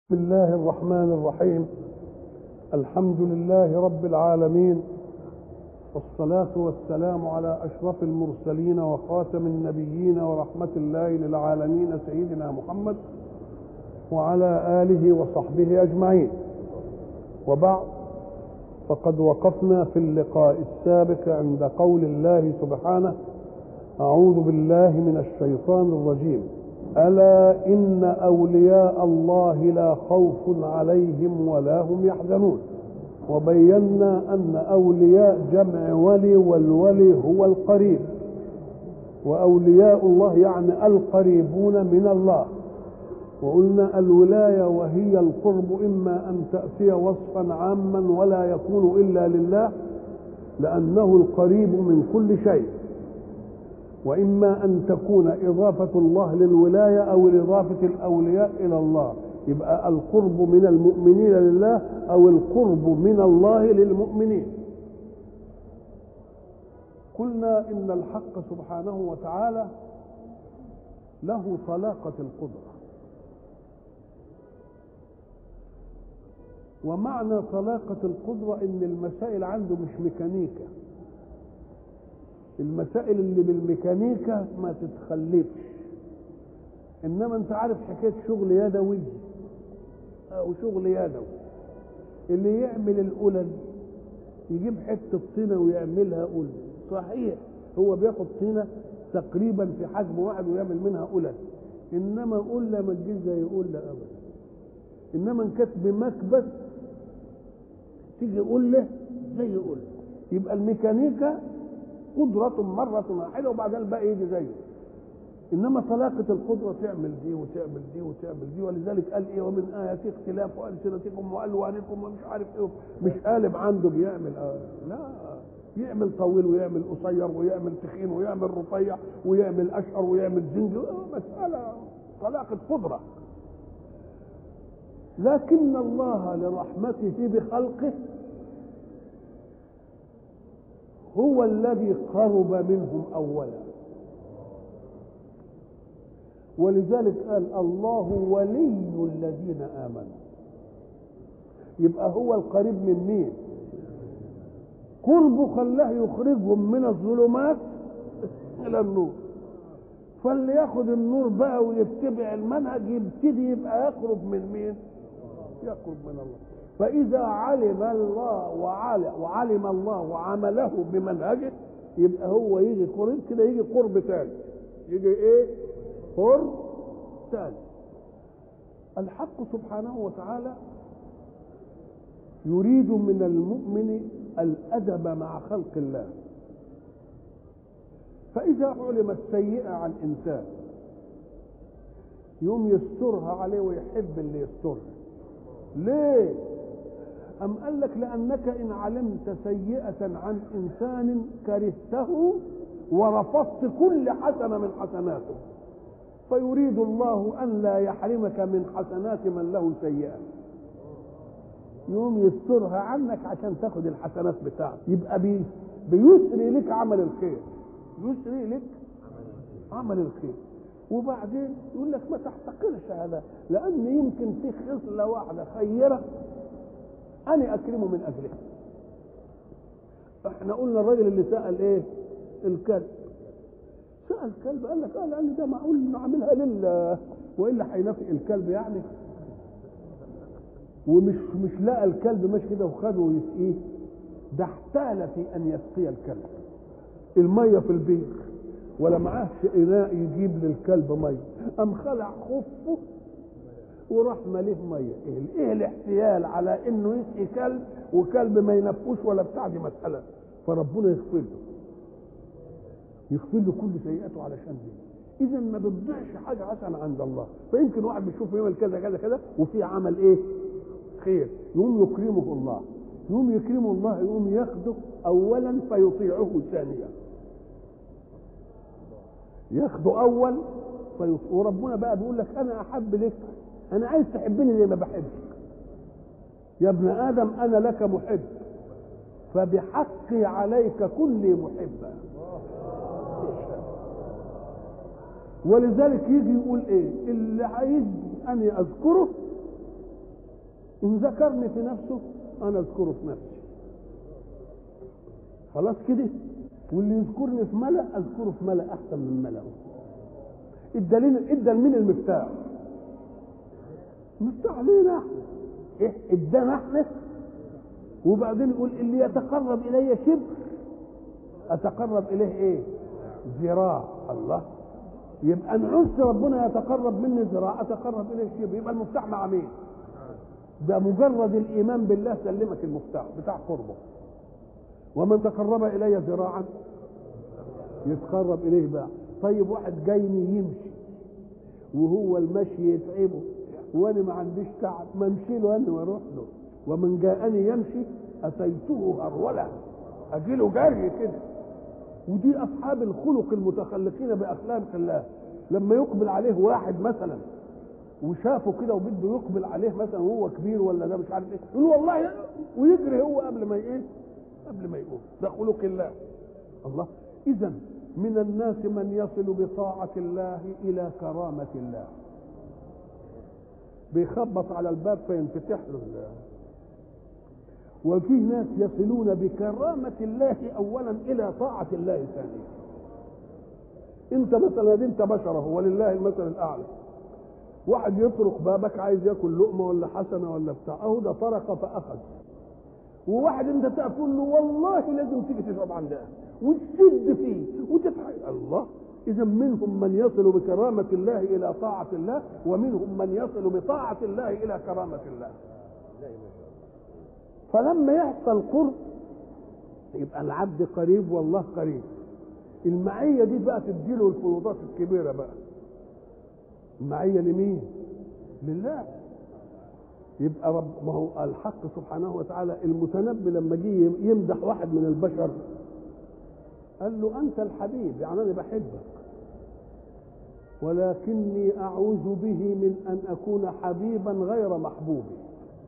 بسم الله الرحمن الرحيم الحمد لله رب العالمين والصلاة والسلام على أشرف المرسلين وخاتم النبيين ورحمة الله للعالمين سيدنا محمد وعلى آله وصحبه أجمعين وبعد فقد وقفنا في اللقاء السابق عند قول الله سبحانه أعوذ بالله من الشيطان الرجيم ألا إن أولياء الله لا خوف عليهم ولا هم يحزنون وبينا أن أولياء جمع ولي والولي هو القريب وأولياء الله يعني القريبون من الله وقلنا الولاية وهي القرب إما أن تأتي وصفا عاما ولا يكون إلا لله لأنه القريب من كل شيء وإما أن تكون إضافة الله للولاية أو إضافة الأولياء إلى الله يبقى القرب من المؤمنين لله أو القرب من الله للمؤمنين قلنا إن الحق سبحانه وتعالى له طلاقة القدرة ومعنى طلاقة القدرة إن المسائل عنده مش ميكانيكا المسائل اللي بالميكانيكا ما تتخلفش انما انت عارف حكايه شغل يدوي او شغل يدوي اللي يعمل القلل يجيب حته طينه ويعملها قلل صحيح هو بياخد طينه تقريبا في حجم واحد ويعمل منها قلل انما قله ما تجيش زي قله ابدا انما ان كانت بمكبس تيجي قله زي قله يبقى الميكانيكا قدرة مرة واحدة وبعدين الباقي يجي زيه إنما طلاقة القدرة تعمل دي وتعمل دي وتعمل دي ولذلك قال إيه ومن آيات اختلاف ألسنتكم وألوانكم ومش عارف إيه مش قالب عنده بيعمل آه لا يعمل طويل ويعمل قصير ويعمل تخين ويعمل رفيع ويعمل أشقر ويعمل زنج مسألة طلاقة قدرة لكن الله لرحمته بخلقه هو الذي قرب منهم اولا ولذلك قال الله ولي الذين امنوا يبقى هو القريب من مين قربه خلاه يخرجهم من الظلمات الى النور فاللي ياخد النور بقى ويتبع المنهج يبتدي يبقى يقرب من مين يقرب من الله فإذا علم الله وعلم, وعلم الله وعمله بمنهجه يبقى هو يجي قريب كده يجي قرب ثاني يجي ايه؟ قرب ثاني الحق سبحانه وتعالى يريد من المؤمن الأدب مع خلق الله فإذا علمت سيئة عن إنسان يوم يسترها عليه ويحب اللي يسترها ليه أم قال لك لأنك إن علمت سيئة عن إنسان كرهته ورفضت كل حسنة من حسناته فيريد الله أن لا يحرمك من حسنات من له سيئة يوم يسترها عنك عشان تاخد الحسنات بتاعته يبقى بي بيسري لك عمل الخير يسري لك عمل الخير وبعدين يقول لك ما تحتقرش هذا لان يمكن في خصله واحده خيره انا اكرمه من اجلها احنا قلنا الراجل اللي سال ايه الكلب سال كلب قال لك اه لان ده معقول انه عاملها لله والا هينافق الكلب يعني ومش مش لقى الكلب ماشي كده وخده ويسقيه ده احتال في ان يسقي الكلب الميه في البير ولا معاه اناء يجيب للكلب ميه قام خلع خفه وراح مليه ميه ايه ايه الاحتيال على انه يسقي كلب وكلب ما ينفوش ولا بتاع دي مساله فربنا يغفر له يغفر له كل سيئاته علشان دي اذا ما بتضيعش حاجه حسنه عند الله فيمكن واحد بيشوف يعمل كذا كذا كذا وفي عمل ايه خير يقوم يكرمه الله يقوم يكرمه الله يقوم ياخده اولا فيطيعه ثانيا ياخده اول فيط... وربنا بقى بيقول لك انا احب لك انا عايز تحبني زي ما بحبك يا ابن ادم انا لك محب فبحقي عليك كلي محبا ولذلك يجي يقول ايه اللي عايز اني اذكره ان ذكرني في نفسه انا اذكره في نفسي خلاص كده واللي يذكرني في ملأ اذكره في ملأ احسن من ملأه الدليل ادى لمين المفتاح المفتاح لينا احنا ايه ادانا احنا وبعدين يقول اللي يتقرب الي شبر اتقرب اليه ايه ذراع الله يبقى ان عزت ربنا يتقرب مني ذراع اتقرب اليه شبر يبقى المفتاح مع مين ده مجرد الايمان بالله سلمك المفتاح بتاع قربه ومن تقرب الي ذراعا يتقرب اليه بقى طيب واحد جايني يمشي وهو المشي يتعبه وانا ما عنديش تعب ما امشي له انا واروح له ومن جاءني يمشي اتيته هروله اجي له جري كده ودي اصحاب الخلق المتخلقين باخلاق الله لما يقبل عليه واحد مثلا وشافه كده وبده يقبل عليه مثلا وهو كبير ولا ده مش عارف ايه يقول والله ويجري هو قبل ما ايه قبل ما يقوم ده خلق الله الله اذا من الناس من يصل بطاعة الله إلى كرامة الله بيخبط على الباب فينفتح له الله وفي ناس يصلون بكرامة الله أولا إلى طاعة الله ثانيا أنت مثلا أنت بشر هو لله المثل الأعلى واحد يطرق بابك عايز ياكل لقمة ولا حسنة ولا بتاع أهو ده طرق فأخذ وواحد أنت تقول له والله لازم تيجي تشرب عندها وتشد فيه وتضحك الله إذا منهم من يصل بكرامة الله إلى طاعة الله ومنهم من يصل بطاعة الله إلى كرامة الله فلما يحصل قرب يبقى العبد قريب والله قريب المعية دي بقى تديله الفروضات الكبيرة بقى المعية لمين؟ لله يبقى رب ما هو الحق سبحانه وتعالى المتنبي لما جه يمدح واحد من البشر قال له انت الحبيب يعني انا بحبك ولكني اعوذ به من ان اكون حبيبا غير محبوبي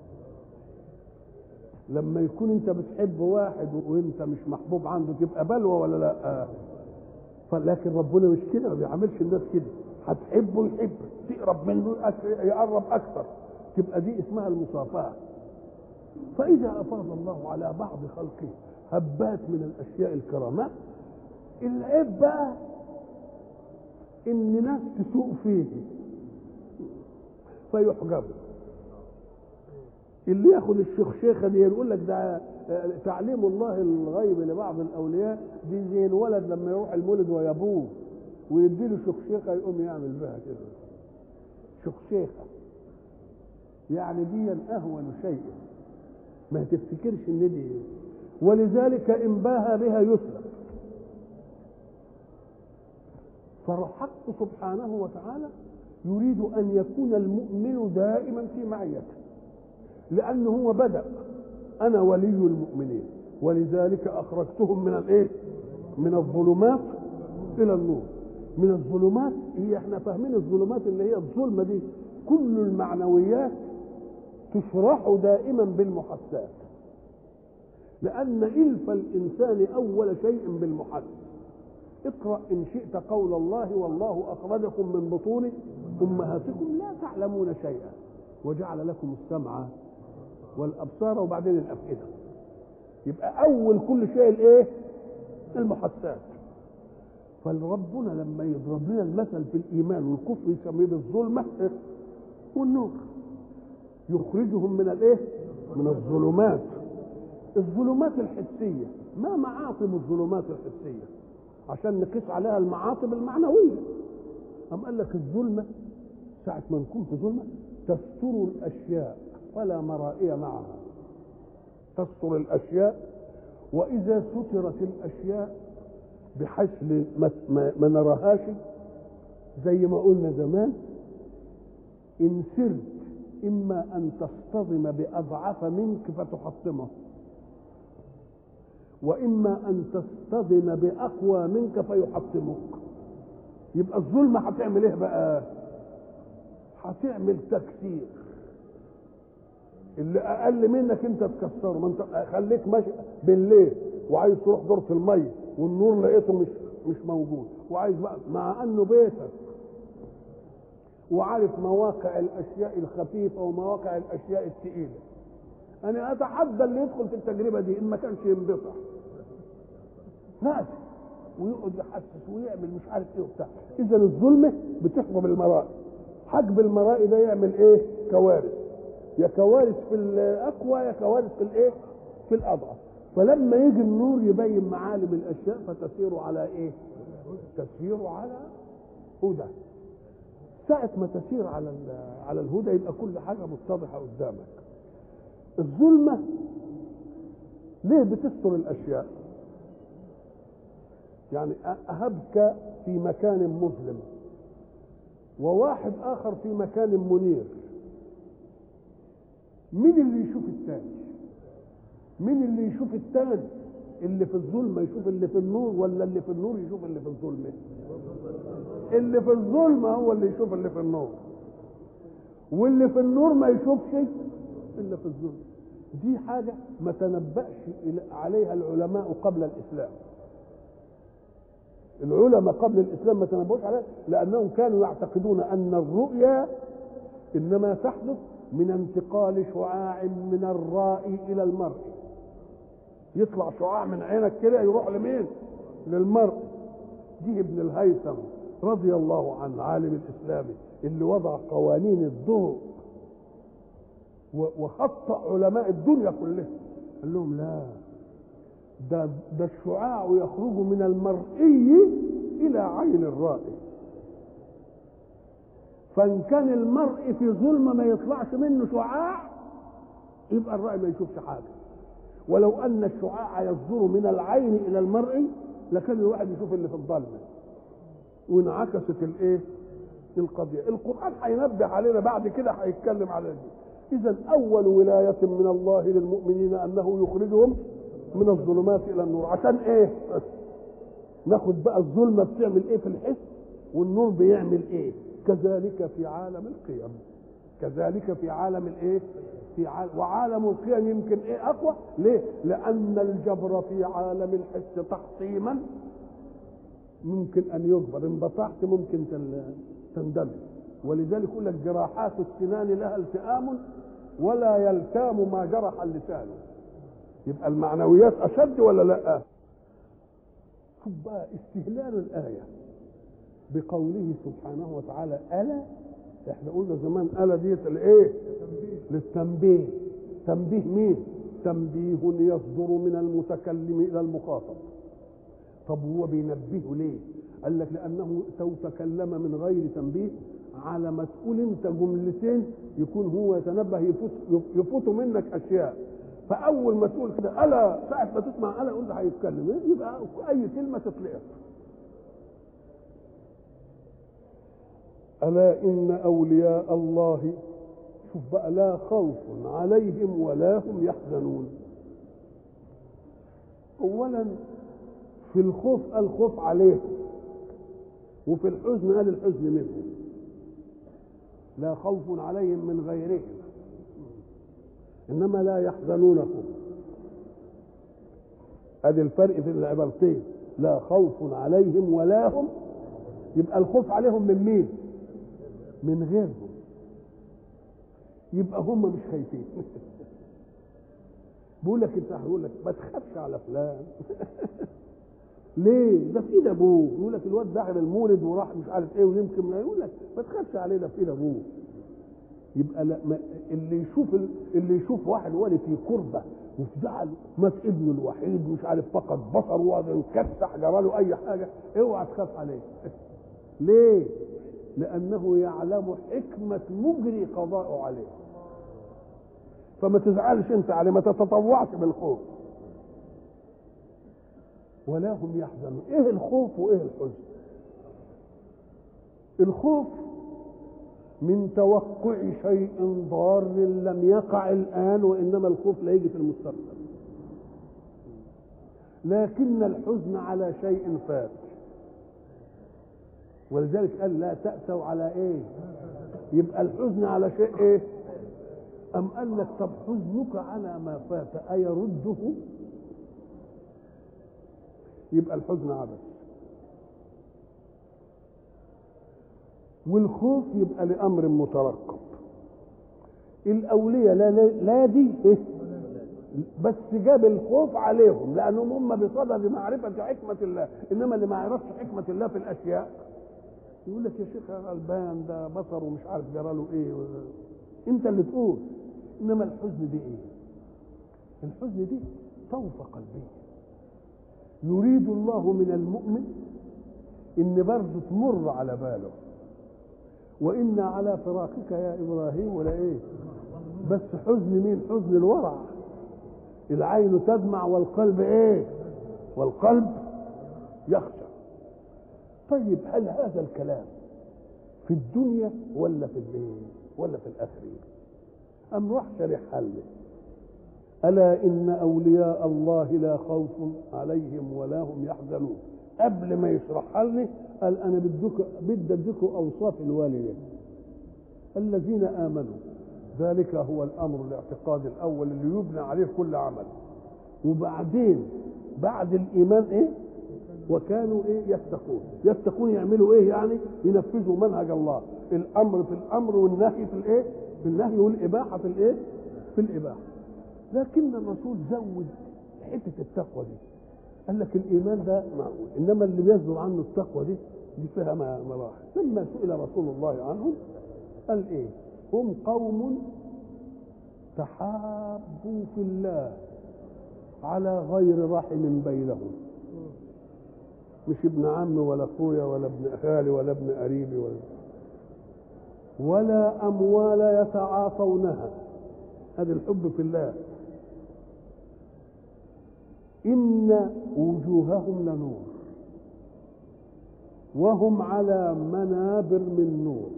لما يكون انت بتحب واحد وانت مش محبوب عنده تبقى بلوى ولا لا فلكن ربنا مش كده ما بيعملش الناس كده هتحبه يحبك تقرب منه يقرب اكثر تبقى دي اسمها المصافاه فاذا افاض الله على بعض خلقه هبات من الاشياء الكرامات العيب بقى ان ناس تسوء فيه فيحجبوا اللي ياخد الشيخشيخه دي يقول لك ده تعليم الله الغيب لبعض الاولياء دي زي الولد لما يروح المولد ويابوه ويديله شخشيخه يقوم يعمل بها كده شخشيخه يعني دي اهون شيء ما تفتكرش ان دي ولذلك ان باهى بها يسلب فالحق سبحانه وتعالى يريد ان يكون المؤمن دائما في معيته لانه هو بدا انا ولي المؤمنين ولذلك اخرجتهم من الايه من الظلمات الى النور من الظلمات هي احنا فاهمين الظلمات اللي هي الظلمه دي كل المعنويات تشرح دائما بالمحسات لأن إلف الإنسان أول شيء بالمحس اقرأ إن شئت قول الله والله أخرجكم من بطون أمهاتكم لا تعلمون شيئا وجعل لكم السمع والأبصار وبعدين الأفئدة يبقى أول كل شيء الإيه؟ المحسات فالربنا لما يضرب لنا المثل في الإيمان والكفر يسميه بالظلمة والنور يخرجهم من الإيه؟ من الظلمات الظلمات الحسية ما معاصم الظلمات الحسية عشان نقيس عليها المعاصم المعنوية أم قال لك الظلمة ساعة ما نكون في ظلمة تستر الأشياء ولا مرائي معها تستر الأشياء وإذا سترت الأشياء بحيث ما, ما نراهاش زي ما قلنا زمان إن سرت إما أن تصطدم بأضعف منك فتحطمه واما ان تصطدم باقوى منك فيحطمك يبقى الظلمه هتعمل ايه بقى هتعمل تكسير اللي اقل منك انت تكسره ما انت خليك ماشي بالليل وعايز تروح دورة المية والنور لقيته مش مش موجود وعايز بقى مع انه بيتك وعارف مواقع الاشياء الخفيفه ومواقع الاشياء الثقيله انا اتحدى اللي يدخل في التجربه دي ان ما كانش ينبطح لازم ويقعد يحسس ويعمل مش عارف ايه وبتاع اذا الظلمه بتحجب المرائي حجب المرائي ده يعمل ايه كوارث يا كوارث في الاقوى يا كوارث في الايه في الاضعف فلما يجي النور يبين معالم الاشياء فتسير على ايه تسير على هدى ساعة ما تسير على على الهدى يبقى كل حاجة متضحة قدامك الظلمة ليه بتستر الأشياء يعني أهبك في مكان مظلم وواحد آخر في مكان منير مين اللي يشوف الثاني مين اللي يشوف الثاني اللي في الظلمة يشوف اللي في النور ولا اللي في النور يشوف اللي في الظلمة اللي في الظلمة هو اللي يشوف اللي في النور واللي في النور ما يشوفش اللي في الظلمة دي حاجة ما تنبأش عليها العلماء قبل الإسلام العلماء قبل الإسلام ما تنبأوش عليها لأنهم كانوا يعتقدون أن الرؤيا إنما تحدث من انتقال شعاع من الرائي إلى المرء يطلع شعاع من عينك كده يروح لمين للمرء دي ابن الهيثم رضي الله عنه عالم الإسلامي اللي وضع قوانين الضوء وخطأ علماء الدنيا كلها قال لهم لا ده ده الشعاع يخرج من المرئي الى عين الرائي فان كان المرء في ظلمه ما يطلعش منه شعاع يبقى الرائي ما يشوفش حاجه ولو ان الشعاع يصدر من العين الى المرء لكان الواحد يشوف اللي في الظلمه وانعكست الايه القضيه القران هينبه علينا بعد كده هيتكلم على دي اذا اول ولايه من الله للمؤمنين انه يخرجهم من الظلمات الى النور عشان ايه ناخد بقى الظلمه بتعمل ايه في الحس والنور بيعمل ايه كذلك في عالم القيم كذلك في عالم الايه في عالم وعالم القيم يمكن ايه اقوى ليه لان الجبر في عالم الحس تحطيما ممكن ان يجبر ان بطحت ممكن تندمج ولذلك يقول لك جراحات السنان لها التئام ولا يلتام ما جرح اللسان يبقى المعنويات اشد ولا لا شوف بقى استهلال الايه بقوله سبحانه وتعالى الا احنا قلنا زمان الا ديت الايه للتنبيه تنبيه مين تنبيه يصدر من المتكلم الى المخاطب طب هو بينبهه ليه قال لك لانه لو تكلم من غير تنبيه على ما تقول انت جملتين يكون هو يتنبه يفوت يفوت منك اشياء فاول ما تقول كده الا ساعه ما تسمع الا قول هيتكلم يبقى اي كلمه تطلق الا ان اولياء الله شوف بقى لا خوف عليهم ولا هم يحزنون اولا في الخوف قال خوف عليهم وفي الحزن قال الحزن منهم لا خوف عليهم من غيرهم انما لا يحزنونكم ادي الفرق في العبارتين لا خوف عليهم ولا هم يبقى الخوف عليهم من مين من غيرهم يبقى هم مش خايفين بقول لك انت هقول لك ما تخافش على فلان ليه ده في ايد ابوه يقول لك الواد دخل المولد وراح مش عارف ايه ويمكن لا يقول لك ما تخافش عليه ده في ايد ابوه يبقى لا ما اللي يشوف اللي يشوف واحد ولي في كربه وفي زعل مات ابنه الوحيد مش عارف فقد بصر وقعد ينكسح جرى له اي حاجه اوعى تخاف عليه ليه؟ لانه يعلم حكمه مجري قضاءه عليه فما تزعلش انت عليه ما تتطوعش بالخوف ولا هم يحزنون ايه الخوف وايه الحزن الخوف من توقع شيء ضار لم يقع الان وانما الخوف لا يجي في المستقبل لكن الحزن على شيء فات ولذلك قال لا تأسوا على ايه يبقى الحزن على شيء ايه أم قال لك طب حزنك على ما فات أيرده يبقى الحزن عبث والخوف يبقى لامر مترقب الاولياء لا لا دي إيه؟ بس جاب الخوف عليهم لانهم هم بصدد معرفه حكمه الله انما اللي ما يعرفش حكمه الله في الاشياء يقول لك يا شيخ يا غلبان ده بصر ومش عارف جرى له ايه انت اللي تقول انما الحزن دي ايه الحزن دي طوفه قلبيه يريد الله من المؤمن ان برضه تمر على باله وإن على فراقك يا إبراهيم ولا إيه بس حزن مين حزن الورع العين تدمع والقلب إيه والقلب يخشى طيب هل هذا الكلام في الدنيا ولا في الايه ولا في الاخره ام راح شرح حل الا ان اولياء الله لا خوف عليهم ولا هم يحزنون قبل ما يشرح لي قال انا بدك بدي اديكم اوصاف الوالدين الذين امنوا ذلك هو الامر الاعتقاد الاول اللي يبنى عليه كل عمل وبعدين بعد الايمان ايه وكانوا ايه يتقون يتقون يعملوا ايه يعني ينفذوا منهج الله الامر في الامر والنهي في الايه في النهي والاباحه في الايه في الاباحه لكن الرسول زود حته التقوى دي قال لك الايمان ده معقول انما اللي بيصدر عنه التقوى دي دي فيها مراحل لما سئل رسول الله عنهم قال ايه هم قوم تحابوا في الله على غير رحم بينهم مش ابن عمي ولا اخويا ولا ابن خالي ولا ابن قريبي ولا ولا اموال يتعاطونها هذا الحب في الله ان وجوههم لنور وهم على منابر من نور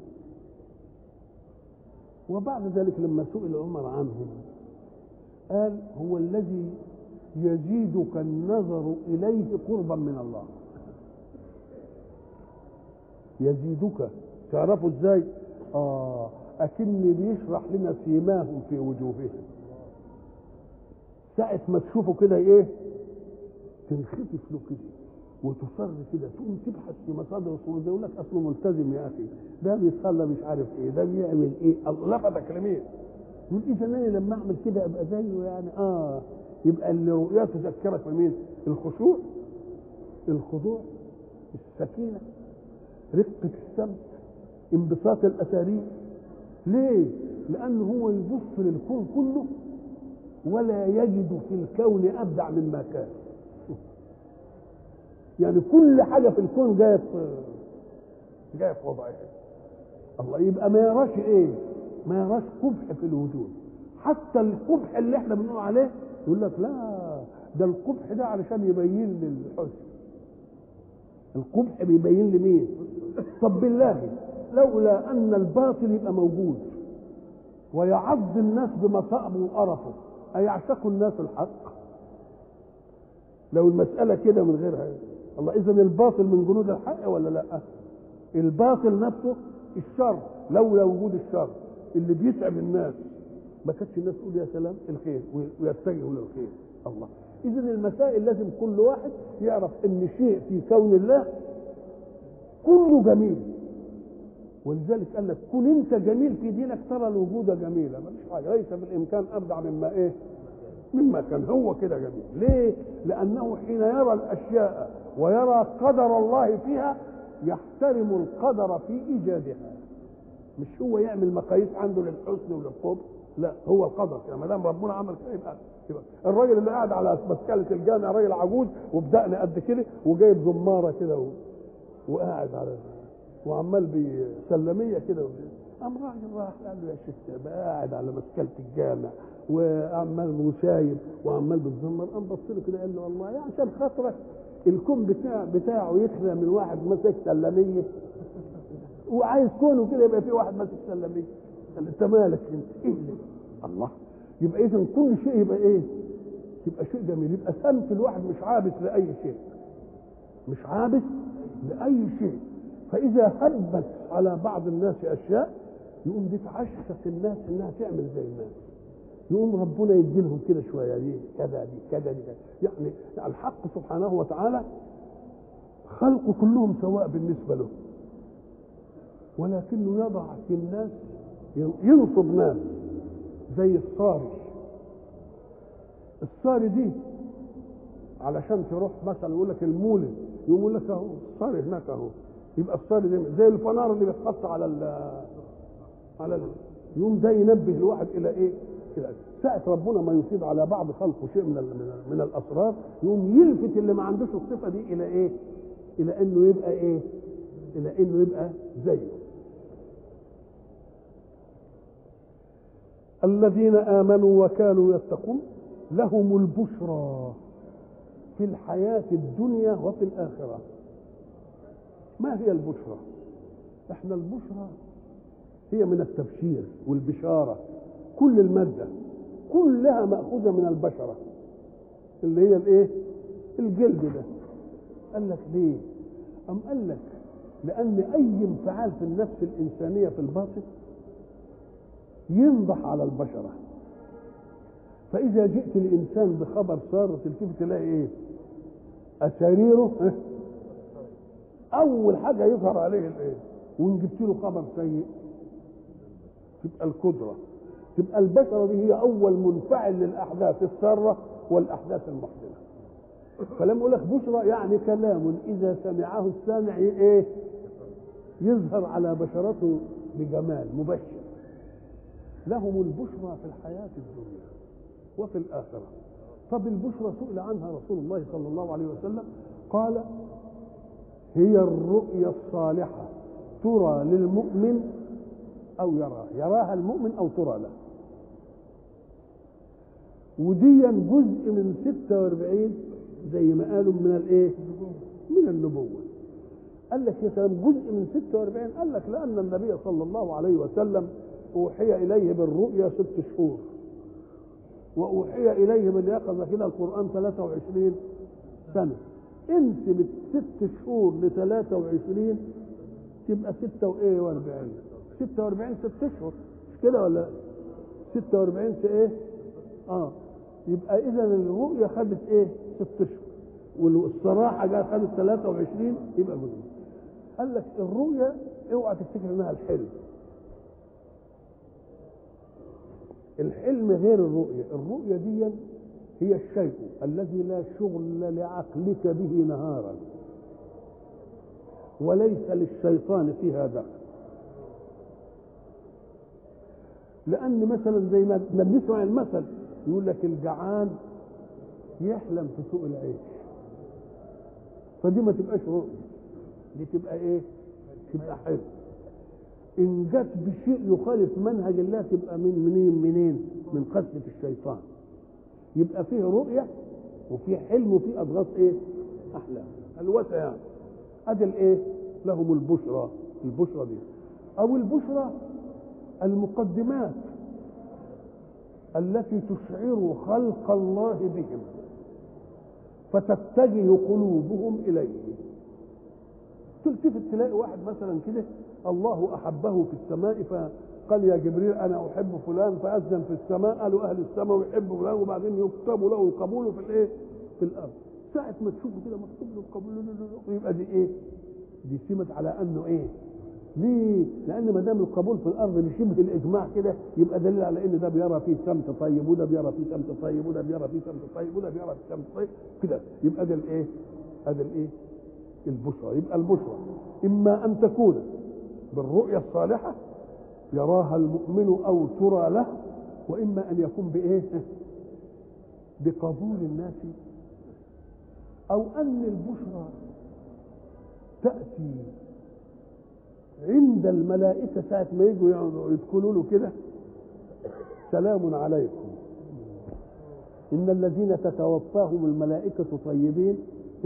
وبعد ذلك لما سئل عمر عنهم قال هو الذي يزيدك النظر إليه قربا من الله يزيدك تعرفوا ازاي اه اكن بيشرح لنا سيماهم في وجوههم ساعة ما تشوفوا كده ايه تنخفف له كده وتصر كده تقوم تبحث في مصادر الصورة ده يقول لك اصله ملتزم يا اخي ده بيصلى مش عارف ايه ده بيعمل ايه لفتك لمين يقول اذا انا لما اعمل كده ابقى زيه يعني اه يبقى اللي رؤيته تذكرك بمين الخشوع الخضوع السكينة رقة السمت انبساط الأسارير ليه؟ لأنه هو يبص للكون كله ولا يجد في الكون أبدع مما كان يعني كل حاجة في الكون جاية في جاية في وضعها الله يبقى ما يراش ايه؟ ما يراش قبح في الوجود حتى القبح اللي احنا بنقول عليه يقول لك لا ده القبح ده علشان يبين للحسن القبح بيبين لمين طب بالله لولا ان الباطل يبقى موجود ويعض الناس بمصائبه وقرفه ايعتقوا الناس الحق لو المساله كده من غيرها الله اذا الباطل من جنود الحق ولا لا الباطل نفسه الشر لولا وجود الشر اللي بيتعب الناس ما كانتش الناس تقول يا سلام الخير ويتجهوا للخير الله اذا المسائل لازم كل واحد يعرف ان شيء في كون الله كله جميل ولذلك قال لك كن انت جميل في دينك ترى الوجود جميلا ما فيش حاجه ليس بالامكان ابدع مما ايه مما كان هو كده جميل ليه لانه حين يرى الاشياء ويرى قدر الله فيها يحترم القدر في ايجادها مش هو يعمل مقاييس عنده للحسن وللقبح لا هو القدر كده ما دام ربنا عمل كده يبقى يبقى الراجل اللي قاعد على مسكله الجامع راجل عجوز وبدقن قد كده وجايب زماره كده و... وقاعد على وعمال بسلميه كده قام راجل راح قال له يا شيخ بقى قاعد على مسكله الجامع وعمال مسايب وعمال بتزمر قام بص له كده قال له والله يا عشان خاطرك الكون بتاع بتاعه يخلى من واحد ماسك سلميه وعايز كونه كده يبقى في واحد ماسك سلميه انت مالك انت ايه اللي الله يبقى اذا كل شيء يبقى ايه يبقى شيء جميل يبقى سمت الواحد مش عابس لاي شيء مش عابس لاي شيء فاذا هبت على بعض الناس اشياء يقوم دي تعشش الناس انها تعمل زي الناس يقوم ربنا يدي لهم كده شويه دي كذا دي كذا دي كذا يعني الحق سبحانه وتعالى خلقه كلهم سواء بالنسبه له ولكنه يضع في الناس ينصب ناس زي الصاري الصاري دي علشان تروح مثلا يقول لك المولد يقوم يقول لك اهو الصاري هناك اهو يبقى الصاري دي زي الفنار اللي بيتحط على ال على ال يقوم ده ينبه الواحد الى ايه؟ الى ساعة ربنا ما يفيض على بعض خلقه شيء من ال- من الاسرار يقوم يلفت اللي ما عندوش الصفه دي الى ايه؟ الى انه يبقى ايه؟ الى انه يبقى زيه. الذين امنوا وكانوا يتقون لهم البشرى في الحياة الدنيا وفي الآخرة ما هي البشرى احنا البشرى هي من التبشير والبشارة كل المادة كلها مأخوذة من البشرة اللي هي الايه الجلد ده قال لك ليه أم قال لك لأن أي انفعال في النفس الإنسانية في الباطن ينضح على البشرة فإذا جئت الإنسان بخبر سار تلتفت تلاقي إيه؟ أساريره ها؟ أول حاجة يظهر عليه الإيه؟ وإن جبت له خبر سيء تبقى القدرة تبقى البشرة دي هي أول منفعل للأحداث السارة والأحداث المحزنة فلما يقول لك بشرى يعني كلام إذا سمعه السامع إيه؟ يظهر على بشرته بجمال مبشر لهم البشرى في الحياة الدنيا وفي الآخرة طب البشرى سئل عنها رسول الله صلى الله عليه وسلم قال هي الرؤيا الصالحة ترى للمؤمن أو يرى يراها المؤمن أو ترى له وديا جزء من 46 زي ما قالوا من الايه؟ من النبوة قال لك يا سلام جزء من 46 قال لك لأن النبي صلى الله عليه وسلم أوحي إليه بالرؤيا ست شهور وأوحي إليه من يقظة كده القرآن 23 سنة انسب الست شهور ل 23 تبقى 46 46 ست اشهر مش كده ولا 46 في ايه؟ اه يبقى اذا الرؤيا خدت ايه؟ ست اشهر والصراحه جاء خدت 23 يبقى مهم قال لك الرؤيا اوعى تفتكر انها الحلم الحلم غير الرؤيا الرؤيا دي هي الشيء الذي لا شغل لعقلك به نهارا وليس للشيطان فيها دخل لان مثلا زي ما ما بنسمع المثل يقول لك الجعان يحلم في سوق العيش فدي ما تبقاش رؤيا دي تبقى ايه تبقى حلم ان جت بشيء يخالف منهج الله تبقى من منين منين من قسوه الشيطان يبقى فيه رؤيه وفي حلم وفي اضغاث ايه احلام الوسع يعني ادي الايه لهم البشرى البشرى دي او البشرى المقدمات التي تشعر خلق الله بهم فتتجه قلوبهم اليه تلتفت تلاقي واحد مثلا كده الله احبه في السماء فقال يا جبريل انا احب فلان فاذن في السماء قالوا اهل السماء يحب فلان وبعدين يكتب له القبول في الايه؟ في الارض ساعة ما تشوفه كده مكتوب له القبول يبقى دي ايه؟ دي سمت على انه ايه؟ ليه؟ لأن ما دام القبول في الأرض بشبه الإجماع كده يبقى دليل على إن ده بيرى فيه سمت طيب وده بيرى فيه سمت طيب وده بيرى فيه سمت طيب وده بيرى فيه سمت طيب كده يبقى ده الإيه؟ هذا الإيه؟ البشرى يبقى البشرى إما أن تكون بالرؤيا الصالحة يراها المؤمن أو ترى له وإما أن يكون بإيه؟ بقبول الناس أو أن البشرى تأتي عند الملائكة ساعة ما يجوا يدخلوا له كده سلام عليكم إن الذين تتوفاهم الملائكة طيبين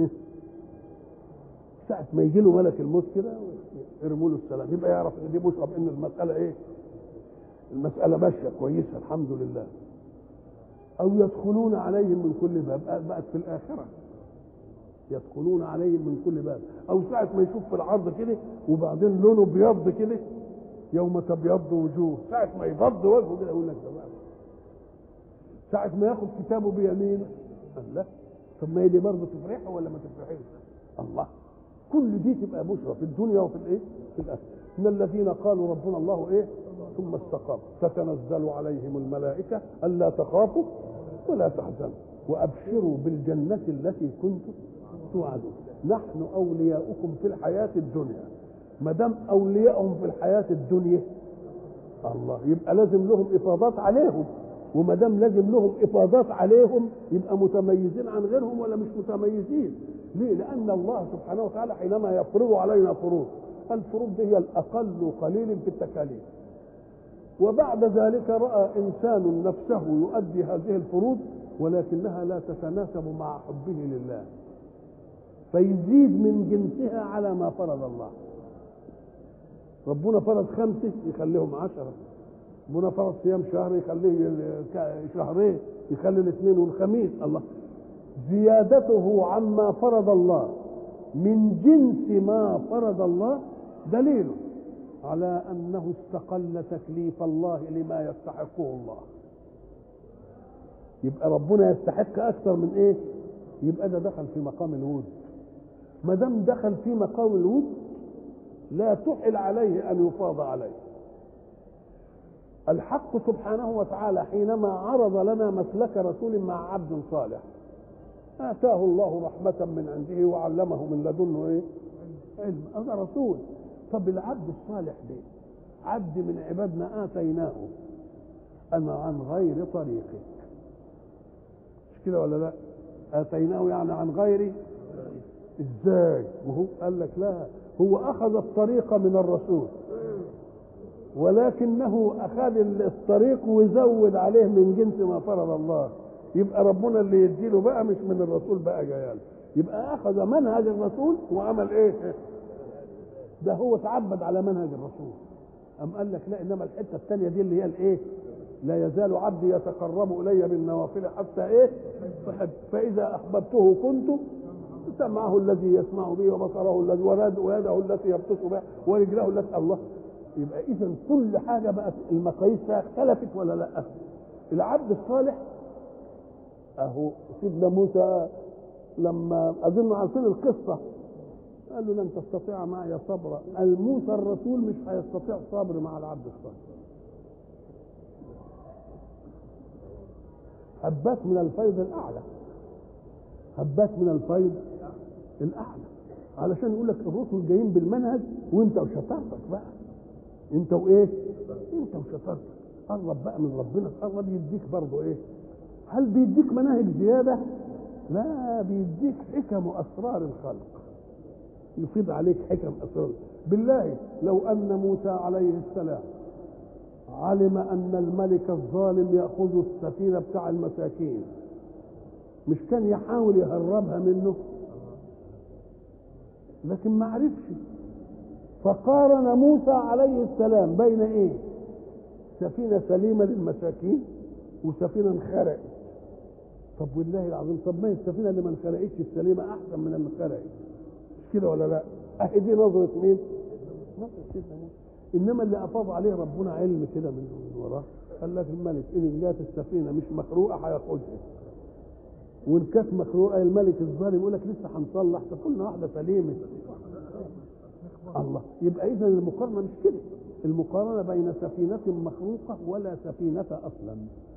ساعة ما يجي له ملك الموت كده يرموا له السلام يبقى يعرف ان دي بشرى بان المسألة ايه؟ المسألة ماشية كويسة الحمد لله أو يدخلون عليهم من كل باب بقت في الآخرة يدخلون عليهم من كل باب او ساعه ما يشوف في العرض كده وبعدين لونه بيض كده يوم تبيض وجوه ساعه ما يبض وجهه كده يقول لك ده بقى ساعه ما ياخد كتابه بيمينه قال لا طب ما هي دي برضه تفرحه ولا ما تفرحش الله كل دي تبقى بشرى في الدنيا وفي الايه في الاخره ان الذين قالوا ربنا الله ايه ثم استقاموا تتنزل عليهم الملائكه الا تخافوا ولا تحزنوا وابشروا بالجنه التي كنتم توعدون نحن اولياؤكم في الحياه الدنيا ما دام اولياءهم في الحياه الدنيا الله يبقى لازم لهم افاضات عليهم وما دام لازم لهم افاضات عليهم يبقى متميزين عن غيرهم ولا مش متميزين ليه لان الله سبحانه وتعالى حينما يفرض علينا فروض الفروض دي هي الاقل قليل في التكاليف وبعد ذلك راى انسان نفسه يؤدي هذه الفروض ولكنها لا تتناسب مع حبه لله فيزيد من جنسها على ما فرض الله ربنا فرض خمسة يخليهم عشرة ربنا فرض صيام شهر يخليه شهرين يخلي الاثنين والخميس الله زيادته عما فرض الله من جنس ما فرض الله دليل على انه استقل تكليف الله لما يستحقه الله يبقى ربنا يستحق اكثر من ايه يبقى ده دخل في مقام الود ما دام دخل في مقام الود لا تحل عليه ان يفاض عليه الحق سبحانه وتعالى حينما عرض لنا مسلك رسول مع عبد صالح آتاه الله رحمة من عنده وعلمه من لدنه إيه؟ علم هذا رسول طب العبد الصالح ده عبد من عبادنا آتيناه أنا عن غير طريقك مش كده ولا لا؟ آتيناه يعني عن غير إزاي؟ وهو قال لك لا هو أخذ الطريق من الرسول ولكنه أخذ الطريق وزود عليه من جنس ما فرض الله يبقى ربنا اللي يديله بقى مش من الرسول بقى جايال يبقى اخذ منهج الرسول وعمل ايه ده هو تعبد على منهج الرسول أم قال لك لا انما الحته الثانيه دي اللي هي الايه لا يزال عبدي يتقرب الي بالنوافل حتى ايه فحب فاذا احببته كنت سمعه الذي يسمع به وبصره الذي ويده التي يبطش بها ورجله التي الله يبقى اذا كل حاجه بقت المقاييس اختلفت ولا لا العبد الصالح اهو سيدنا موسى لما اظن عارفين القصه قال له لن تستطيع معي صبرا الموسى الرسول مش هيستطيع صبر مع العبد الصالح هبات من الفيض الاعلى هبات من الفيض الاعلى علشان يقول لك الرسل جايين بالمنهج وانت وشطارتك بقى انت وايه انت وشطارتك قرب بقى من ربنا قرب يديك برضه ايه هل بيديك مناهج زيادة؟ لا بيديك حكم وأسرار الخلق يفيض عليك حكم أسرار بالله لو أن موسى عليه السلام علم أن الملك الظالم يأخذ السفينة بتاع المساكين مش كان يحاول يهربها منه لكن ما عرفش فقارن موسى عليه السلام بين ايه سفينة سليمة للمساكين وسفينة انخرقت طب والله العظيم طب ما هي السفينه اللي ما انخرقتش السليمه احسن من اللي انخرقت مش كده ولا لا؟ اهي دي نظره مين؟ نظره سيدنا موسى انما اللي افاض عليه ربنا علم كده من وراه قال لك الملك ان جات السفينه مش مخروقه هياخدها وان كانت مخروقه الملك الظالم يقول لك لسه هنصلح كلنا واحده سليمه الله يبقى اذا المقارنه مش كده المقارنه بين سفينه مخروقه ولا سفينه اصلا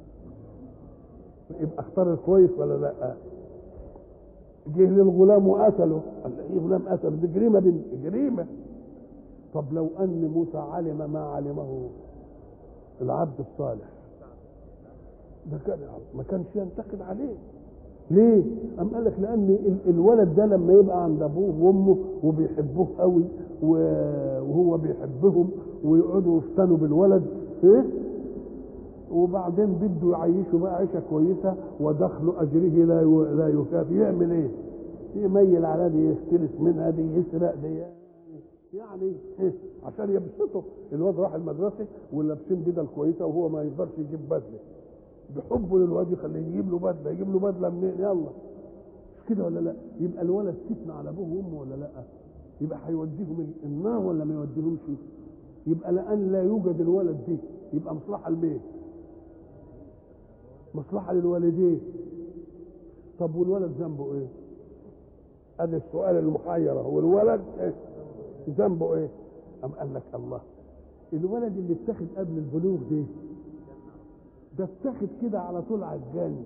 يبقى اختار الكويس ولا لا جه للغلام وقتله قال ايه غلام قتله دي جريمه بنت جريمه طب لو ان موسى علم ما علمه العبد الصالح ده كان ما كانش ينتقد عليه ليه؟ أم قال لك لأن الولد ده لما يبقى عند أبوه وأمه وبيحبوه قوي وهو بيحبهم ويقعدوا يفتنوا بالولد إيه؟ وبعدين بده يعيشه بقى عيشه كويسه ودخل اجره لا لا يكافي يعمل ايه؟ يميل على دي يختلس منها دي يسرق دي يعني إيه؟ عشان يبسطه الواد راح المدرسه ولابسين بدل كويسه وهو ما يقدرش يجيب بدله بحبه للواد يخليه يجيب له بدله يجيب له بدله منين يلا مش كده ولا لا؟ يبقى الولد فتنه على ابوه وامه ولا لا؟ يبقى هيوديهم النار ولا ما يوديهمش؟ يبقى لان لا يوجد الولد دي يبقى مصلحه لمين؟ مصلحة للوالدين طب والولد ذنبه ايه هذا السؤال المحير هو الولد إيه؟ ذنبه ايه أم قال لك الله الولد اللي اتخذ قبل البلوغ ده ده اتخذ كده على طول على الجنة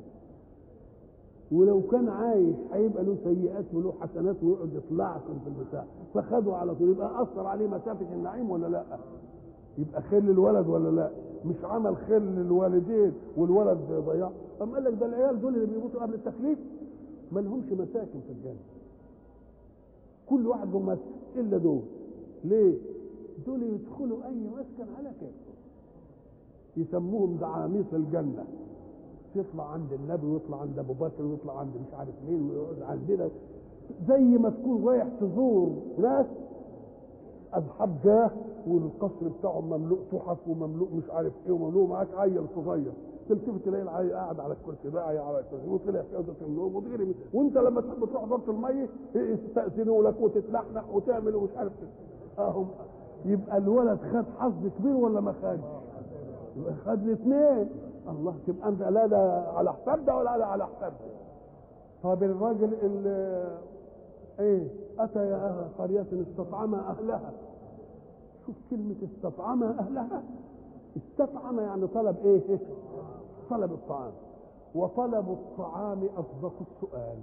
ولو كان عايش هيبقى له سيئات وله حسنات ويقعد يطلعكم في البتاع فخده على طول يبقى اثر عليه مسافه النعيم ولا لا؟ يبقى خير للولد ولا لا؟ مش عمل خير للوالدين والولد ضياع أم قال لك ده العيال دول اللي بيموتوا قبل التكليف ما لهمش مساكن في الجنه كل واحد له مسكن الا دول ليه؟ دول يدخلوا اي مسكن على كيفهم يسموهم دعاميس الجنه يطلع عند النبي ويطلع عند ابو بكر ويطلع عند مش عارف مين ويقعد عندنا زي ما تكون رايح تزور ناس اصحاب جاه والقصر بتاعهم مملوء تحف ومملوء مش عارف ايه ومملوء معاك عيل صغير تلتفت تلاقي العيل قاعد على الكرسي ده عيل على الكرسي وطلع في اوضه النوم وتغري وانت لما تحب تروح دورة الميه يستأذنوا لك وتتلحلح وتعمل ومش عارف ايه اهم يبقى الولد خد حظ كبير ولا ما خدش؟ يبقى خد الاثنين الله تبقى انت لا ده على حساب ده ولا على حساب ده طب الراجل اللي ايه اتى يا اهل قريه استطعم اهلها شوف كلمه استطعم اهلها استطعم يعني طلب ايه طلب الطعام وطلب الطعام اصدق السؤال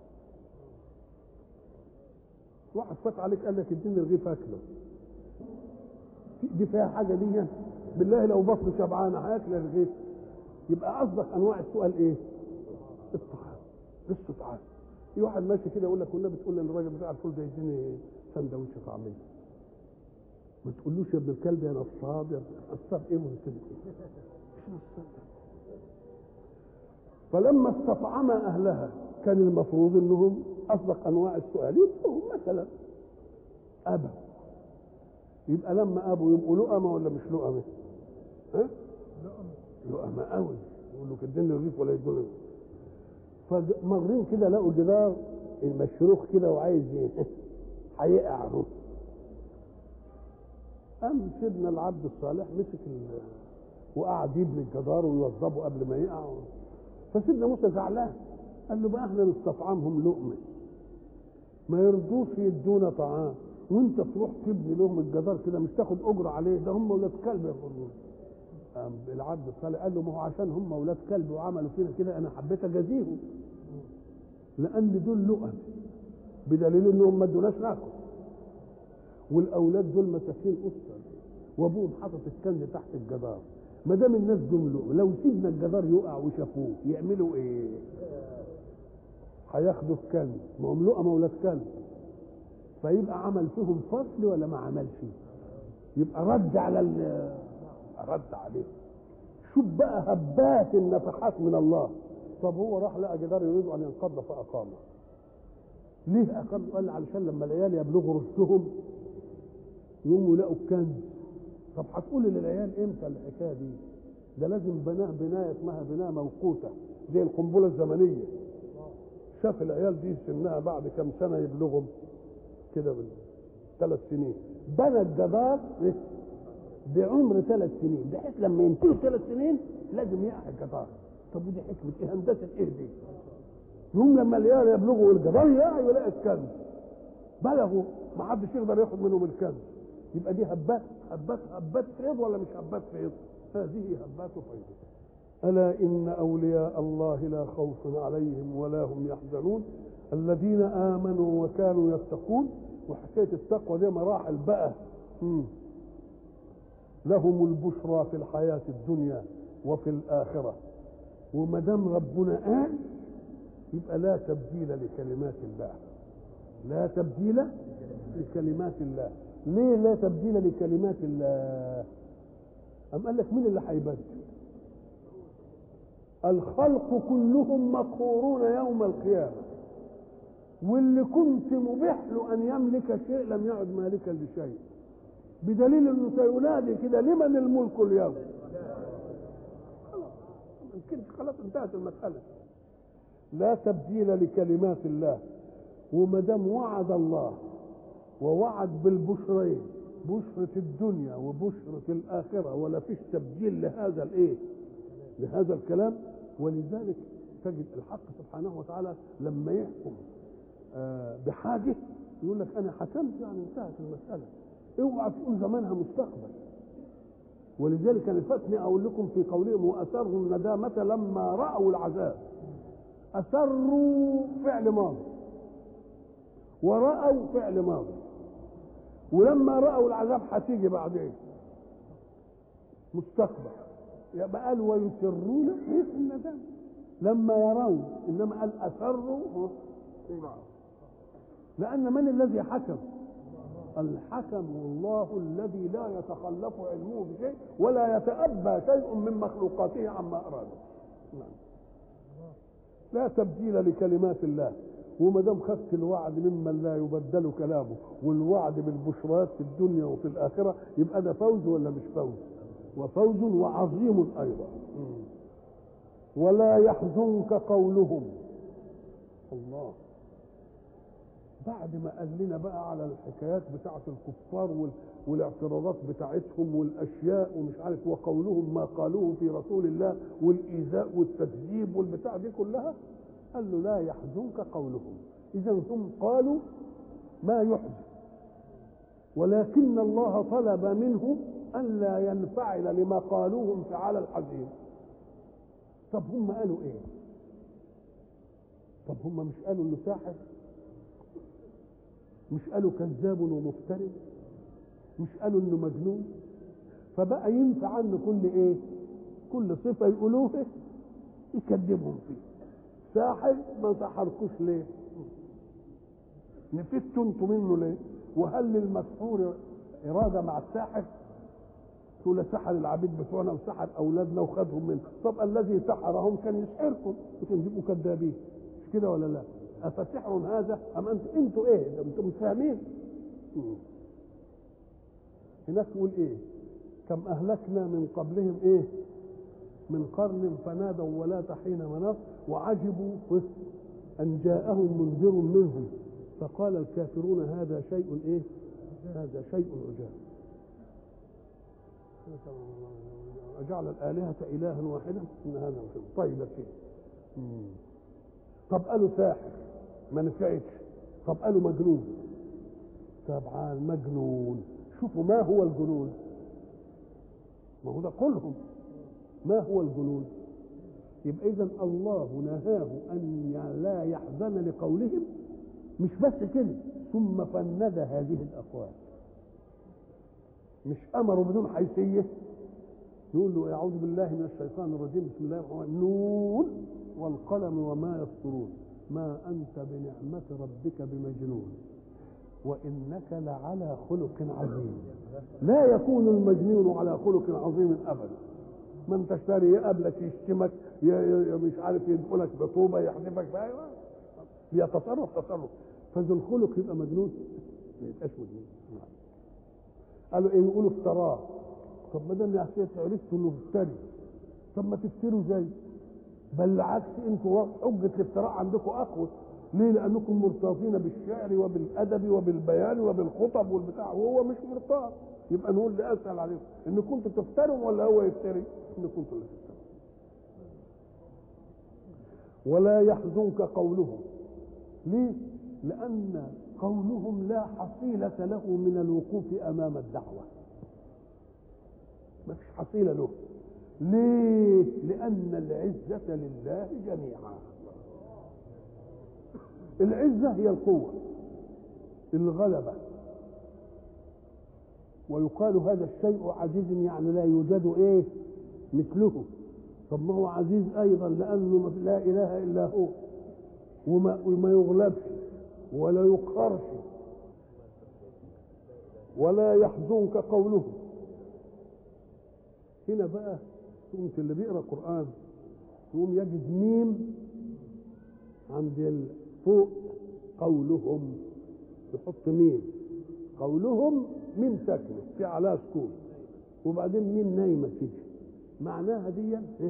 واحد فات عليك قال لك اديني رغيف اكله دي فيها حاجه دي بالله لو بطني شبعانه هياكل الرغيف يبقى اصدق انواع السؤال ايه؟ الطعام الاستطعام في واحد ماشي كده يقول لك والنبي بتقول للراجل بتاع الفول ده يديني سندوتش طعميه ما تقولوش يا ابن الكلب يا نصاب يا نصاب ايه ممكن فلما استطعم اهلها كان المفروض انهم اصدق انواع السؤال يدفعهم مثلا ابوا يبقى لما ابوا يبقوا لؤمه ولا مش لؤمه؟ ها؟ لؤمه قوي يقول له اديني الرغيف ولا يدوني فمرين كده لقوا جدار المشروخ كده وعايز هيقع اهو قام سيدنا العبد الصالح مسك ال... وقعد يبني الجدار ويوظبه قبل ما يقع فسيدنا موسى زعلان قال له بقى احنا نستطعمهم لقمه ما يرضوش يدونا طعام وانت تروح تبني لهم الجدار كده مش تاخد اجره عليه ده هم ولاد كلب يقولون العبد الصالح قال له ما هو عشان هم ولاد كلب وعملوا فينا كده انا حبيت اجازيهم لان دول لقم بدليل انهم ما ادوناش ناكل والاولاد دول مساكين اسر وابوهم حاطط الكنز تحت الجدار ما دام الناس دول لقم لو سيبنا الجدار يقع وشافوه يعملوا ايه؟ هياخدوا الكنز ما هم لقمه ولاد كلب فيبقى عمل فيهم فصل ولا ما عملش يبقى رد على رد عليه شوف بقى هبات النفحات من الله طب هو راح لقى جدار يريد ان ينقض فاقامه ليه اقام قال علشان لما العيال يبلغوا رشدهم يقوموا يلاقوا الكنز طب هتقول للعيال امتى الحكايه دي ده لازم بناء بنايه اسمها بناء موقوته زي القنبله الزمنيه شاف العيال دي سنها بعد كم سنه يبلغهم كده ثلاث سنين بنى الجدار بعمر ثلاث سنين بحيث لما ينتهي ثلاث سنين لازم يقع الجدار طب ودي حكمه ايه هندسه ايه دي؟ يوم لما العيال يبلغوا الجدار يقع يلاقي الكنز بلغوا ما حدش يقدر ياخد منهم الكنز يبقى دي هبات هبات هبات فيض ولا مش هبات فيض؟ هذه هبات فيض ألا إن أولياء الله لا خوف عليهم ولا هم يحزنون الذين آمنوا وكانوا يتقون وحكاية التقوى دي مراحل بقى مم. لهم البشرى في الحياة الدنيا وفي الآخرة وما دام ربنا قال يبقى لا تبديل لكلمات الله لا تبديل لكلمات الله ليه لا تبديل لكلمات الله أم قال لك مين اللي هيبدل الخلق كلهم مقهورون يوم القيامة واللي كنت مبيح له أن يملك شيء لم يعد مالكا لشيء بدليل انه سينادي كده لمن الملك اليوم خلاص خلاص انتهت المسألة لا تبديل لكلمات الله وما دام وعد الله ووعد بالبشرين بشرة الدنيا وبشرة الآخرة ولا فيش تبديل لهذا الإيه؟ لهذا الكلام ولذلك تجد الحق سبحانه وتعالى لما يحكم آه بحاجة يقول لك أنا حكمت يعني انتهت المسألة اوعى تقول زمانها مستقبل ولذلك انا فاتني اقول لكم في قولهم واسروا الندامه لما راوا العذاب اسروا فعل ماضي وراوا فعل ماضي ولما راوا العذاب هتيجي بعدين مستقبل يبقى قال ويسرون في الندامه لما يرون انما قال اسروا لان من الذي حكم الحكم الله الذي لا يتخلف علمه بشيء ولا يتأبى شيء من مخلوقاته عما أراده نعم. لا تبديل لكلمات الله وما دام خدت الوعد ممن لا يبدل كلامه والوعد بالبشرات في الدنيا وفي الآخرة يبقى ده فوز ولا مش فوز وفوز وعظيم أيضا ولا يحزنك قولهم الله بعد ما قال لنا بقى على الحكايات بتاعة الكفار وال... والاعتراضات بتاعتهم والاشياء ومش عارف وقولهم ما قالوه في رسول الله والايذاء والتكذيب والبتاع دي كلها قال له لا يحزنك قولهم اذا هم قالوا ما يحزن ولكن الله طلب منه الا ينفعل لما قالوه انفعال الحزين طب هم قالوا ايه طب هم مش قالوا انه ساحر مش قالوا كذاب ومفتري مش قالوا انه مجنون فبقى ينفع عنه كل ايه كل صفه يقولوها يكذبهم فيه ساحر ما سحركوش ليه نفدتوا انتوا منه ليه وهل للمسحور اراده مع الساحر تقول سحر العبيد بتوعنا وسحر اولادنا وخدهم منه طب الذي سحرهم كان يسحركم وكان تبقوا كذابين مش كده ولا لا أفسحر هذا أم أنتم أنتوا إيه؟ أنتم مش فاهمين؟ هناك يقول إيه؟ كم أهلكنا من قبلهم إيه؟ من قرن فنادوا ولا حين مناص وعجبوا أن جاءهم منذر منهم فقال الكافرون هذا شيء إيه؟ هذا شيء عجاب أجعل الآلهة إلها واحدا إن هذا طيب كده طب قالوا ساحر ما نفعتش طب قالوا مجنون طبعا مجنون شوفوا ما هو الجنون ما هو ده كلهم ما هو الجنون يبقى اذا الله نهاه ان لا يحزن لقولهم مش بس كده ثم فند هذه الاقوال مش امروا بدون حيثيه يقول له اعوذ بالله من الشيطان الرجيم بسم الله الرحمن الرحيم نون والقلم وما يسطرون ما أنت بنعمة ربك بمجنون وإنك لعلى خلق عظيم لا يكون المجنون على خلق عظيم أبدا من تشتري يقابلك يشتمك مش عارف يدخلك بطوبة يحذفك أيوة يتصرف تصرف فذو الخلق يبقى مجنون ما يبقاش مجنون قالوا ايه يقولوا افتراه طب ما دام يا عرفتوا انه افتري طب ما تفتروا زي بل العكس انتوا حجة الافتراء عندكم أقوى ليه؟ لأنكم مرتاطين بالشعر وبالأدب وبالبيان وبالخطب والبتاع وهو مش مرتاط يبقى نقول لي أسأل عليكم إن كنتوا تفتروا ولا هو يفتري؟ إن كنتوا اللي تفتروا ولا يحزنك قولهم ليه؟ لأن قولهم لا حصيلة له من الوقوف أمام الدعوة ما فيش حصيلة له ليه؟ لأن العزة لله جميعا العزة هي القوة الغلبة ويقال هذا الشيء عزيز يعني لا يوجد ايه مثله طب ما هو عزيز ايضا لانه لا اله الا هو وما, وما يغلبش ولا يقهرش ولا يحزنك قوله هنا بقى تقوم اللي بيقرا قران يقوم يجد ميم عند فوق قولهم يحط ميم قولهم ميم ساكنه في عليها سكون وبعدين ميم نايمه كده معناها دي إيه؟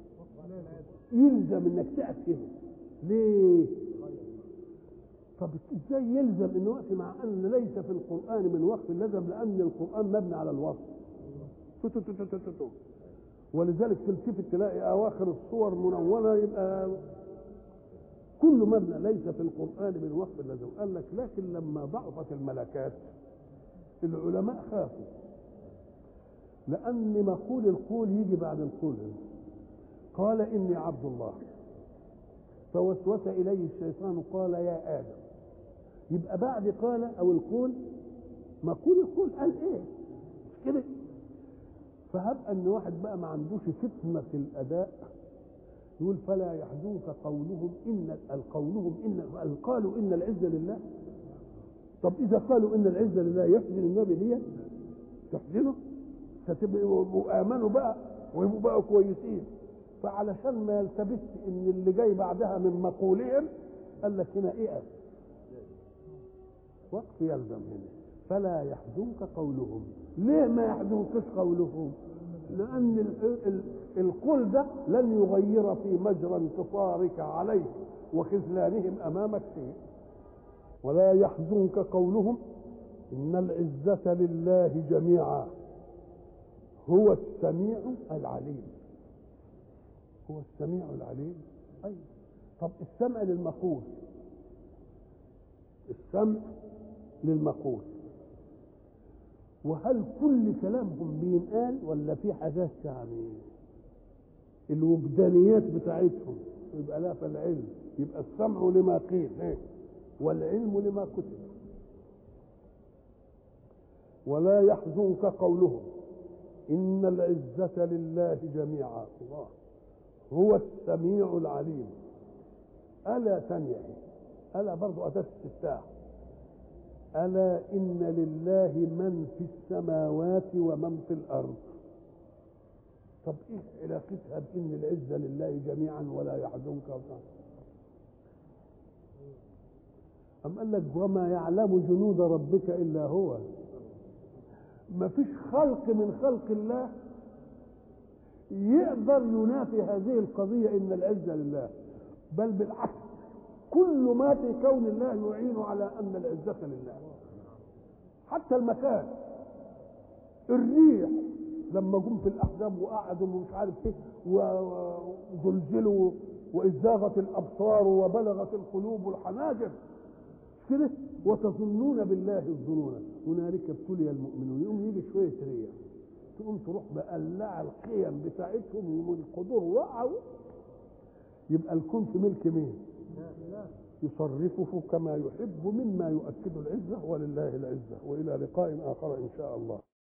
يلزم انك تقف كده ليه؟ طب ازاي يلزم انه وقت مع ان ليس في القران من وقف اللزم لان القران مبني على الوصف ولذلك تلتفت تلاقي اواخر الصور منونه يبقى كل مبنى ليس في القران من وقف اللزم قال لك لكن لما ضعفت الملكات العلماء خافوا لأن مقول القول يجي بعد القول قال إني عبد الله فوسوس إليه الشيطان قال يا آدم يبقى بعد قال أو القول مقول القول قال إيه مش كده فهب أن واحد بقى ما عندوش فتنة الأداء يقول فلا يحزنك قولهم إن قولهم إن قالوا إن العزة لله طب إذا قالوا إن العزة لله يحزن النبي دي تحزنه فتبقوا آمنوا بقى ويبقوا بقى كويسين فعلشان ما يلتبس ان اللي جاي بعدها من مقولهم قال لك هنا ايه وقف يلزم هنا فلا يحزنك قولهم ليه ما يحزنكش قولهم لان القول ده لن يغير في مجرى انتصارك عليه وخذلانهم امامك شيء ولا يحزنك قولهم ان العزه لله جميعا هو السميع العليم هو السميع العليم أيوة طب السمع للمقول السمع للمقول وهل كل كلامهم بينقال ولا في حاجات يعني الوجدانيات بتاعتهم يبقى لا فالعلم يبقى السمع لما قيل والعلم لما كتب ولا يحزنك قولهم إن العزة لله جميعا الله هو السميع العليم ألا ثانية ألا برضو أتت استفتاح ألا إن لله من في السماوات ومن في الأرض طب إيه علاقتها بإن العزة لله جميعا ولا يحزنك أم قال لك وما يعلم جنود ربك إلا هو ما فيش خلق من خلق الله يقدر ينافي هذه القضية إن العزة لله بل بالعكس كل ما في كون الله يعين على أن العزة لله حتى المكان الريح لما جم في الأحزاب وقعدوا ومش عارف إيه وزلزلوا وإذ زاغت الأبصار وبلغت القلوب الحناجر كده وتظنون بالله الظنون هنالك ابتلي المؤمنون يقوم يجي شويه ريح تقوم تروح مقلع القيم بتاعتهم والقدور وقعوا يبقى الكون في ملك مين؟ يصرفه كما يحب مما يؤكد العزه ولله العزه والى لقاء اخر ان شاء الله